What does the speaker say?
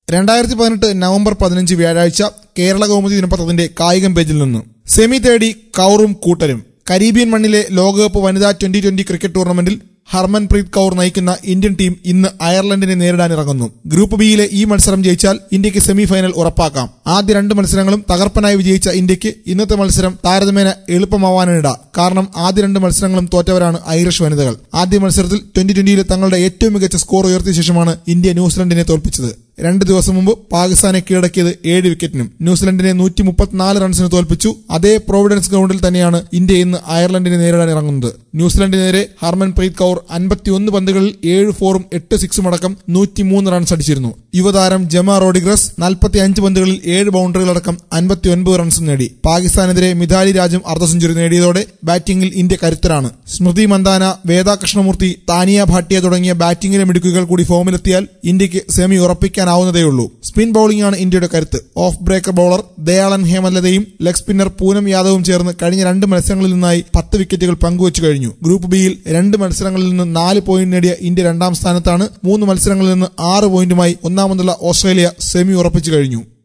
രണ്ടായിരത്തി പതിനെട്ട് നവംബർ പതിനഞ്ച് വ്യാഴാഴ്ച കേരള കൗമുദി ദിനപത്രത്തിന്റെ കായികം പേജിൽ നിന്ന് സെമി തേടി കൗറും കൂട്ടരും കരീബിയൻ മണ്ണിലെ ലോകകപ്പ് വനിതാ ട്വന്റി ട്വന്റി ക്രിക്കറ്റ് ടൂർണമെന്റിൽ ഹർമൻപ്രീത് കൗർ നയിക്കുന്ന ഇന്ത്യൻ ടീം ഇന്ന് അയർലൻഡിനെ നേരിടാനിറങ്ങുന്നു ഗ്രൂപ്പ് ബിയിലെ ഈ മത്സരം ജയിച്ചാൽ ഇന്ത്യക്ക് സെമി ഫൈനൽ ഉറപ്പാക്കാം ആദ്യ രണ്ട് മത്സരങ്ങളും തകർപ്പനായി വിജയിച്ച ഇന്ത്യക്ക് ഇന്നത്തെ മത്സരം താരതമ്യേന എളുപ്പമാവാനിട കാരണം ആദ്യ രണ്ട് മത്സരങ്ങളും തോറ്റവരാണ് ഐറിഷ് വനിതകൾ ആദ്യ മത്സരത്തിൽ ട്വന്റി ട്വന്റിയിലെ തങ്ങളുടെ ഏറ്റവും മികച്ച സ്കോർ ഉയർത്തിയ ശേഷമാണ് ഇന്ത്യ ന്യൂസിലൻഡിനെ തോൽപ്പിച്ചത് രണ്ട് ദിവസം മുമ്പ് പാകിസ്ഥാനെ കീഴടക്കിയത് ഏഴ് വിക്കറ്റിനും ന്യൂസിലൻഡിനെ നൂറ്റി മുപ്പത്തിനാല് റൺസിന് തോൽപ്പിച്ചു അതേ പ്രോവിഡൻസ് ഗ്രൗണ്ടിൽ തന്നെയാണ് ഇന്ത്യ ഇന്ന് അയർലൻഡിനെ നേരിടാൻ ഇറങ്ങുന്നത് ന്യൂസിലൻഡിനെതിരെ ഹർമൻപ്രീത് കൗർ അൻപത്തിയൊന്ന് പന്തുകളിൽ ഏഴ് ഫോറും എട്ട് സിക്സും അടക്കം നൂറ്റിമൂന്ന് റൺസ് അടിച്ചിരുന്നു യുവതാരം ജമ റോഡിഗ്രസ് നാൽപ്പത്തി അഞ്ച് പന്തുകളിൽ ഏഴ് ബൗണ്ടറികളടക്കം അൻപത്തിയൊൻപത് റൺസും നേടി പാകിസ്ഥാനെതിരെ മിഥാലി രാജും അർദ്ധ സെഞ്ചുറി നേടിയതോടെ ബാറ്റിംഗിൽ ഇന്ത്യ കരുത്തരാണ് സ്മൃതി മന്ദാന വേദ കൃഷ്ണമൂർത്തി താനിയ ഭാട്ടിയ തുടങ്ങിയ ബാറ്റിംഗിലെ മിടുക്കുകൾ കൂടി ഫോമിലെത്തിയാൽ ഇന്ത്യക്ക് സെമി ഉറപ്പിക്കാനാവുന്നതേയുള്ളൂ സ്പിൻ ബൌളിംഗാണ് ഇന്ത്യയുടെ കരുത്ത് ഓഫ് ബ്രേക്കർ ബൌളർ ദയാളൻ ഹേമലതയും ലെഗ് സ്പിന്നർ പൂനം യാദവും ചേർന്ന് കഴിഞ്ഞ രണ്ട് മത്സരങ്ങളിൽ നിന്നായി പത്ത് വിക്കറ്റുകൾ പങ്കുവച്ചു കഴിഞ്ഞു ഗ്രൂപ്പ് ബിയിൽ രണ്ട് മത്സരങ്ങളിൽ നിന്ന് നാല് പോയിന്റ് നേടിയ ഇന്ത്യ രണ്ടാം സ്ഥാനത്താണ് മൂന്ന് മത്സരങ്ങളിൽ നിന്ന് ആറ് പോയിന്റുമായി ഒന്നാമതുള്ള ഓസ്ട്രേലിയ സെമി ഉറപ്പിച്ചു കഴിഞ്ഞു